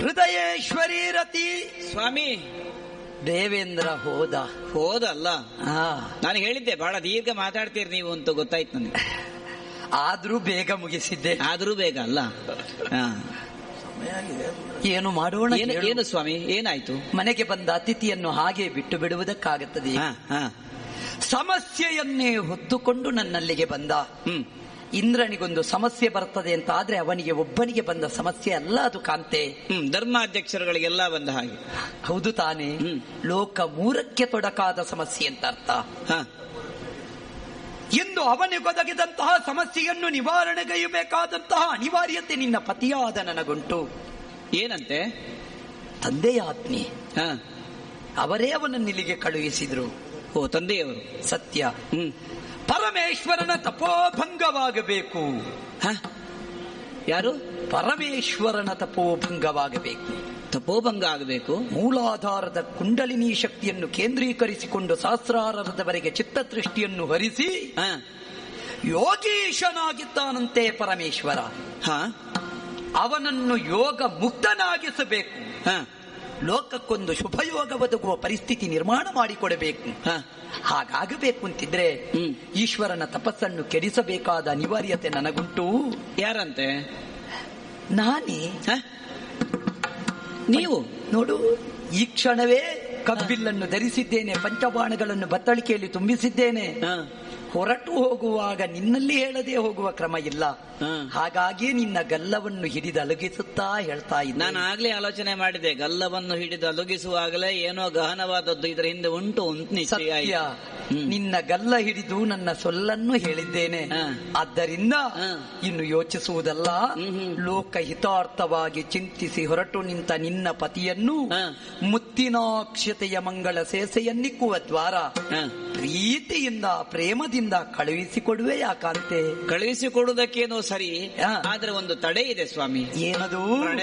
ಹೃದಯೇಶ್ವರಿ ರತಿ ಸ್ವಾಮಿ ದೇವೇಂದ್ರ ಹೋದ ಹೋದಲ್ಲ ಹಾ ನಾನು ಹೇಳಿದ್ದೆ ಬಹಳ ದೀರ್ಘ ಮಾತಾಡ್ತೀರಿ ನೀವು ಅಂತ ಗೊತ್ತಾಯ್ತು ನನಗೆ ಆದ್ರೂ ಬೇಗ ಮುಗಿಸಿದ್ದೆ ಆದ್ರೂ ಬೇಗ ಅಲ್ಲ ಹಾ. ಏನು ಮಾಡೋಣ ಏನು ಹೇಳು? ಏನು ಸ್ವಾಮಿ ಏನಾಯ್ತು ಮನೆಗೆ ಬಂದ ಅತಿಥಿಯನ್ನು ಹಾಗೆ ಬಿಟ್ಟು ಬಿಡುವುದಕ್ಕಾಗುತ್ತದೆ ಹಾ, ಹಾ. ಸಮಸ್ಯೆಯನ್ನೇ ಹೊತ್ತುಕೊಂಡು ನನ್ನಲ್ಲಿಗೆ ಬಂದ ಹ್ಮ್ ಇಂದ್ರನಿಗೊಂದು ಸಮಸ್ಯೆ ಬರ್ತದೆ ಅಂತ ಆದ್ರೆ ಅವನಿಗೆ ಒಬ್ಬನಿಗೆ ಬಂದ ಸಮಸ್ಯೆ ಅಲ್ಲ ಅದು ಕಾಂತೆ ಹ್ಮ್ ಧರ್ಮಾಧ್ಯಕ್ಷರುಗಳಿಗೆಲ್ಲ ಬಂದ ಹಾಗೆ ಹೌದು ತಾನೇ ಹ್ಮ್. ಲೋಕ ಮೂರಕ್ಕೆ ತೊಡಕಾದ ಸಮಸ್ಯೆ ಅಂತ ಅರ್ಥ ಹಾ ಎಂದು ಅವನಿಗೊದಗಿದಂತಹ ಸಮಸ್ಯೆಯನ್ನು ನಿವಾರಣೆಗೈಯಬೇಕಾದಂತಹ ಅನಿವಾರ್ಯತೆ ನಿನ್ನ ಪತಿಯಾದ ನನಗುಂಟು ಏನಂತೆ ತಂದೆಯ ಆಜ್ಞೆ ಹಾ ಅವರೇ ಅವನನ್ನು ಇಲ್ಲಿಗೆ ಕಳುಹಿಸಿದ್ರು ಓ ತಂದೆಯವರು ಸತ್ಯ ಹ್ಮ್ ಪರಮೇಶ್ವರನ ತಪೋಭಂಗವಾಗಬೇಕು ಹ? ಯಾರು ಪರಮೇಶ್ವರನ ತಪೋಭಂಗವಾಗಬೇಕು ತಪೋಭಂಗ ಆಗಬೇಕು ಮೂಲಾಧಾರದ ಕುಂಡಲಿನಿ ಶಕ್ತಿಯನ್ನು ಕೇಂದ್ರೀಕರಿಸಿಕೊಂಡು ಸಹಸ್ರಾರದವರೆಗೆ ಚಿತ್ತದೃಷ್ಟಿಯನ್ನು ಹರಿಸಿ ಹಾ ಯೋಗೀಶನಾಗಿದ್ದಾನಂತೆ ಪರಮೇಶ್ವರ ಹಾ ಅವನನ್ನು ಯೋಗ ಮುಕ್ತನಾಗಿಸಬೇಕು ಹಾ ಲೋಕಕ್ಕೊಂದು ಶುಭಯೋಗ ಒದಗುವ ಪರಿಸ್ಥಿತಿ ನಿರ್ಮಾಣ ಮಾಡಿಕೊಡಬೇಕು ಹಾ ಹಾಗಾಗಬೇಕು ಅಂತಿದ್ರೆ ಹ್ಮ್. ಈಶ್ವರನ ತಪಸ್ಸನ್ನು ಕೆಡಿಸಬೇಕಾದ ಅನಿವಾರ್ಯತೆ ನನಗುಂಟು ಯಾರಂತೆ ನಾನೇ ಹ? ನೀವು ನೋಡು ಈ ಕ್ಷಣವೇ ಕಬ್ಬಿಲ್ಲನ್ನು ಧರಿಸಿದ್ದೇನೆ ಪಂಚಬಾಣಗಳನ್ನು ಬತ್ತಳಿಕೆಯಲ್ಲಿ ತುಂಬಿಸಿದ್ದೇನೆ ಹಾ ಹೊರಟು ಹೋಗುವಾಗ ನಿನ್ನಲ್ಲಿ ಹೇಳದೆ ಹೋಗುವ ಕ್ರಮ ಇಲ್ಲ ಹಾ. ಹಾಗಾಗಿ ನಿನ್ನ ಗಲ್ಲವನ್ನು ಹಿಡಿದು ಅಲುಗಿಸುತ್ತಾ ಹೇಳ್ತಾ ನಾನು ಇದ್ದಾನೆ ಆಗ್ಲೇ ಆಲೋಚನೆ ಮಾಡಿದೆ ಗಲ್ಲವನ್ನು ಹಿಡಿದು ಅಲುಗಿಸುವಾಗಲೇ ಏನೋ ಗಹನವಾದದ್ದು ಇದರ ಹಿಂದೆ ಉಂಟು ಅಂತ ನಿಶ್ಚಯ ಸತ್ಯ ಆಯ್ತು. ಹ್ಮ್. ನಿನ್ನ ಗಲ್ಲ ಹಿಡಿದು ನನ್ನ ಸೊಲ್ಲನ್ನು ಹೇಳಿದ್ದೇನೆ ಹಾ. ಆದ್ದರಿಂದ ಹಾ. ಇನ್ನು ಯೋಚಿಸುವುದಲ್ಲ ಹ್ಮ್ ಹ್ಮ್. ಲೋಕ ಹಿತಾರ್ಥವಾಗಿ ಚಿಂತಿಸಿ ಹೊರಟು ನಿಂತ ನಿನ್ನ ಪತಿಯನ್ನು ಹಾ. ಮುತ್ತಿನಾಕ್ಷತೆಯ ಮಂಗಳ ಸೇಸೆಯನ್ನಿಕ್ಕುವ ದ್ವಾರ ಹಾ. ಪ್ರೀತಿಯಿಂದ ಪ್ರೇಮದಿಂದ ಕಳುಹಿಸಿಕೊಡುವೆ ಯಾಕಾಂತೆ ಕಳುಹಿಸಿಕೊಡುವುದಕ್ಕೇನೋ ಸರಿ ಹಾ. ಆದ್ರೆ ಒಂದು ತಡೆ ಇದೆ ಸ್ವಾಮಿ ಏನದು ಪ್ರಣಯ